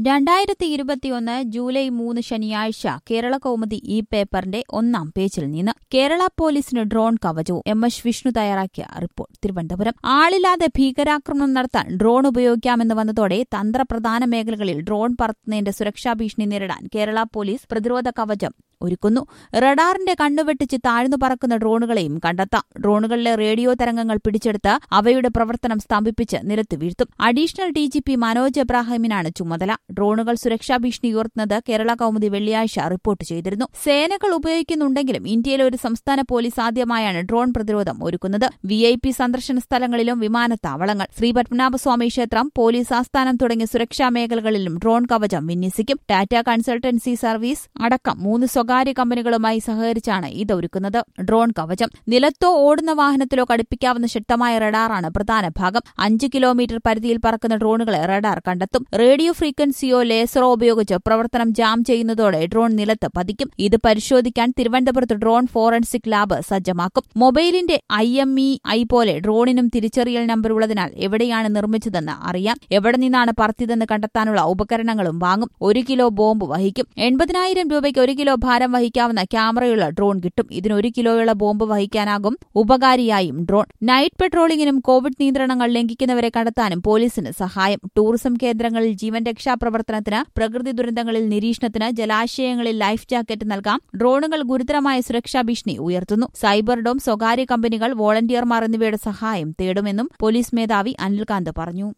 രണ്ടായിരത്തി ഇരുപത്തിയൊന്ന് ജൂലൈ മൂന്ന് ശനിയാഴ്ച കേരള കൗമുദി ഈ പേപ്പറിന്റെ ഒന്നാം പേജിൽ നിന്ന് കേരള പോലീസിന് ഡ്രോൺ കവചവും എം എസ് വിഷ്ണു തയ്യാറാക്കിയ റിപ്പോർട്ട് തിരുവനന്തപുരം ആളില്ലാതെ ഭീകരാക്രമണം നടത്താൻ ഡ്രോൺ ഉപയോഗിക്കാമെന്ന് വന്നതോടെ തന്ത്രപ്രധാന മേഖലകളിൽ ഡ്രോൺ പറത്തുന്നതിന്റെ സുരക്ഷാ ഭീഷണി നേരിടാൻ കേരള പോലീസ് പ്രതിരോധ കവചം ഒരുക്കുന്നു റഡാറിന്റെ കണ്ണുവെട്ടിച്ച് താഴ്ന്നു പറക്കുന്ന ഡ്രോണുകളെയും കണ്ടെത്താം ഡ്രോണുകളിലെ റേഡിയോ തരംഗങ്ങൾ പിടിച്ചെടുത്ത് അവയുടെ പ്രവർത്തനം സ്തംഭിപ്പിച്ച് നിരത്ത് വീഴ്ത്തും additional D G P Manoj എബ്രാഹിമിനാണ് ചുമതല ഡ്രോണുകൾ സുരക്ഷാ ഭീഷണി ഉയർത്തുന്നത് കേരള കൗമുദി വെള്ളിയാഴ്ച റിപ്പോർട്ട് ചെയ്തിരുന്നു സേനകൾ ഉപയോഗിക്കുന്നുണ്ടെങ്കിലും ഇന്ത്യയിലെ ഒരു സംസ്ഥാന പോലീസ് ആദ്യമായാണ് ഡ്രോൺ പ്രതിരോധം ഒരുക്കുന്നത് വി ഐ പി സന്ദർശന സ്ഥലങ്ങളിലും വിമാനത്താവളങ്ങൾ ശ്രീ പത്മനാഭസ്വാമി ക്ഷേത്രം പോലീസ് ആസ്ഥാനം തുടങ്ങിയ സുരക്ഷാ മേഖലകളിലും ഡ്രോൺ കവചം വിന്യസിക്കും ടാറ്റ കൺസൾട്ടൻസി സർവീസ് അടക്കം മൂന്ന് സ്വകാര്യ കമ്പനികളുമായി സഹകരിച്ചാണ് ഇത് ഒരുക്കുന്നത് ഡ്രോൺ കവചം നിലത്തോ ഓടുന്ന വാഹനത്തിലോ ഘടിപ്പിക്കാവുന്ന ശക്തമായ റഡാറാണ് പ്രധാന ഭാഗം അഞ്ച് കിലോമീറ്റർ പരിധിയിൽ പറക്കുന്ന ഡ്രോണുകളെ റഡാർ കണ്ടെത്തും റേഡിയോ ഫ്രീക്വൻസിയോ ലേസറോ ഉപയോഗിച്ച് പ്രവർത്തനം ജാം ചെയ്യുന്നതോടെ ഡ്രോൺ നിലത്ത് പതിക്കും ഇത് പരിശോധിക്കാൻ തിരുവനന്തപുരത്ത് ഡ്രോൺ ഫോറൻസിക് ലാബ് സജ്ജമാക്കും മൊബൈലിന്റെ ഐ എം ഇ ഐ പോലെ ഡ്രോണിനും തിരിച്ചറിയൽ നമ്പർ ഉള്ളതിനാൽ എവിടെയാണ് നിർമ്മിച്ചതെന്ന് അറിയാം എവിടെ നിന്നാണ് പറത്തിയതെന്ന് കണ്ടെത്താനുള്ള ഉപകരണങ്ങളും വാങ്ങും ഒരു കിലോ ബോംബ് വഹിക്കും എൺപതിനായിരം രൂപയ്ക്ക് ഒരു കിലോ ഭാരം വഹിക്കാവുന്ന ക്യാമറയുള്ള ഡ്രോൺ കിട്ടും ഇതിന് ഒരു കിലോയുള്ള ബോംബ് വഹിക്കാനാകും ഉപകാരിയായും ഡ്രോൺ നൈറ്റ് പെട്രോളിംഗിനും കോവിഡ് നിയന്ത്രണങ്ങൾ ലംഘിക്കുന്നവരെ കണ്ടെത്താനും പോലീസിന് സഹായം ടൂറിസം കേന്ദ്രങ്ങളിൽ ജീവൻ രക്ഷാപ്രവർത്തനത്തിന് പ്രകൃതി ദുരന്തങ്ങളിൽ നിരീക്ഷണത്തിന് ജലാശയങ്ങളിൽ ലൈഫ് ജാക്കറ്റ് നൽകാം ഡ്രോണുകൾ ഗുരുതരമായ സുരക്ഷാ ഭീഷണി ഉയർത്തുന്നു സൈബർ ഡോം സ്വകാര്യ കമ്പനികൾ വോളണ്ടിയർമാർ എന്നിവയുടെ സഹായം തേടുമെന്നും പോലീസ് മേധാവി അനിൽകാന്ത് പറഞ്ഞു